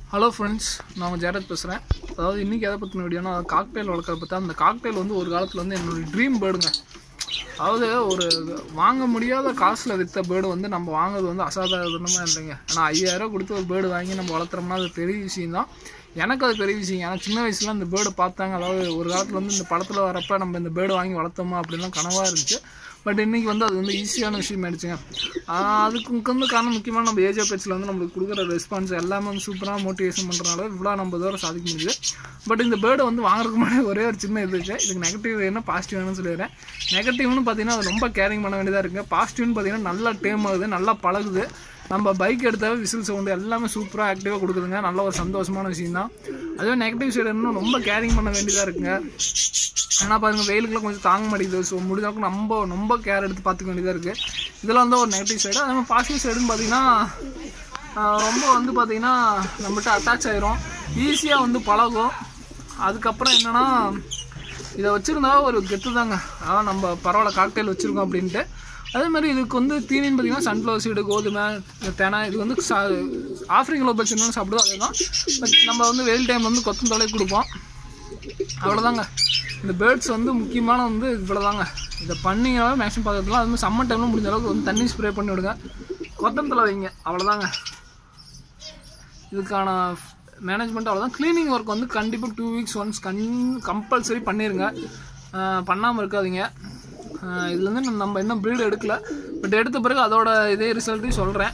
hello friends நான் உங்கள் ஜெயராஜ் பேசுகிறேன் அதாவது இன்றைக்கி எதை பற்றின வீடியோனா காக்டெயில் வளர்க்குற பற்றி அந்த காக்டெயில் வந்து ஒரு காலத்தில் வந்து என்னோடய ட்ரீம் பேர்டுங்க அதாவது ஒரு வாங்க முடியாத காசில் விற்ற பேர்டு வந்து நம்ம வாங்குறது வந்து அசாதாரணமாக இல்லைங்க ஆனால் ஐயாயிரம் கொடுத்து ஒரு பேர்டு வாங்கி நம்ம வளர்த்துறோம்னா அது பெரிய விஷயம் தான் எனக்கு அது பெரிய விஷயம் ஏன்னா சின்ன வயசுல இந்த பேர்டு பார்த்தாங்க அதாவது ஒரு காலத்தில் வந்து இந்த படத்தில் வரப்போ நம்ம இந்த பேர்டு வாங்கி வளர்த்தோமா அப்படின்லாம் கனவாக இருந்துச்சு பட் இன்றைக்கி வந்து அது வந்து ஈஸியான விஷயம் ஆயிடுச்சுங்க ஆஹ் அதுக்கு வந்து காரணம் முக்கியமாக நம்ம ஏஜ் பேச்சில் வந்து நம்மளுக்கு கொடுக்குற ரெஸ்பான்ஸ் எல்லாமே வந்து சூப்பராக மோட்டிவேஷன் பண்ணுறனால இவ்வளோ நம்ம தூரம் சாதிக்க முடியுது பட் இந்த பேர்டை வந்து வாங்குறதுக்கு முன்னாடி ஒரே ஒரு சின்ன இது இருக்குது இதுக்கு நெகட்டிவ் என்ன பாசிட்டிவ் வேணும்னு சொல்லிடுறேன் நெகட்டிவ்னு பார்த்தீங்கன்னா அது ரொம்ப கேரிங் பண்ண வேண்டியதாக இருக்குங்க பாசிட்டிவ்னு பார்த்தீங்கன்னா நல்லா டேம் ஆகுது நல்லா பழகுது நம்ம பைக் எடுத்தாவே விசில் சவுண்டு எல்லாமே சூப்பராக ஆக்டிவாக கொடுக்குதுங்க நல்ல ஒரு சந்தோஷமான விஷயம் தான் அதுவே நெகட்டிவ் சைடு இன்னும் ரொம்ப கேரிங் பண்ண வேண்டியதாக இருக்குங்க ஆனால் பாருங்க வெயிலுக்குலாம் கொஞ்சம் தாங்க மாட்டேங்குது ஸோ முடிஞ்சளவுக்கு நம்ம ரொம்ப கேர் எடுத்து பார்த்துக்க வேண்டியதாக இருக்குது இதெல்லாம் வந்து ஒரு நெகட்டிவ் சைடு அதே மாதிரி பாசிட்டிவ் சைடுன்னு பார்த்தீங்கன்னா ஆஹ் ரொம்ப வந்து பார்த்தீங்கன்னா நம்மகிட்ட அட்டாச் ஆயிரும் ஈஸியாக வந்து பழகும் அதுக்கப்புறம் என்னென்னா இதை வச்சுருந்தா ஒரு கெத்து தாங்க அதான் நம்ம பரவாயில்ல காக்டெயில் வச்சுருக்கோம் அப்படின்ட்டு அதே மாதிரி இதுக்கு வந்து தீனின்னு பார்த்தீங்கன்னா சன்ஃப்ளவர் சீடு கோதுமை தெனை இது வந்து சா ஆஃப்ரிக்கன் லோபல் சின்ன சாப்பிடுதோ அதே தான் பட் நம்ம வந்து வெயில் டைம் வந்து கொத்தந்தொலை கொடுப்போம் அவ்வளோதாங்க இந்த பேர்ட்ஸ் வந்து முக்கியமான வந்து இவ்வளோதாங்க இதை பண்ணிங்கனாவே மேக்ஸிமம் பார்த்துக்கலாம் அது மாதிரி சம்மர் டைமில் முடிஞ்ச அளவுக்கு வந்து தண்ணி ஸ்ப்ரே பண்ணி விடுங்க கொத்தமத்தில் வைங்க அவ்வளோதாங்க இதுக்கான மேனேஜ்மெண்ட் அவ்வளோதான் க்ளீனிங் ஒர்க் வந்து கண்டிப்பாக டூ வீக்ஸ் ஒன்ஸ் கன் கம்பல்சரி பண்ணிடுங்க பண்ணாமல் இருக்காதீங்க ஆஹ் இதுல வந்து நம்ம இன்னும் ப்ரீடு எடுக்கல பட் எடுத்த பிறகு அதோட இதே ரிசல்ட்டையும் சொல்கிறேன்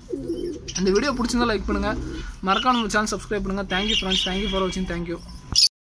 இந்த வீடியோ பிடிச்சிருந்தா லைக் பண்ணுங்கள் மறக்காம நம்ம சேனல் சப்ஸ்கிரைப் பண்ணுங்கள் தேங்க்யூ ஃப்ரெண்ட்ஸ் தேங்க்யூ ஃபார் வாட்சிங் தேங்க்யூ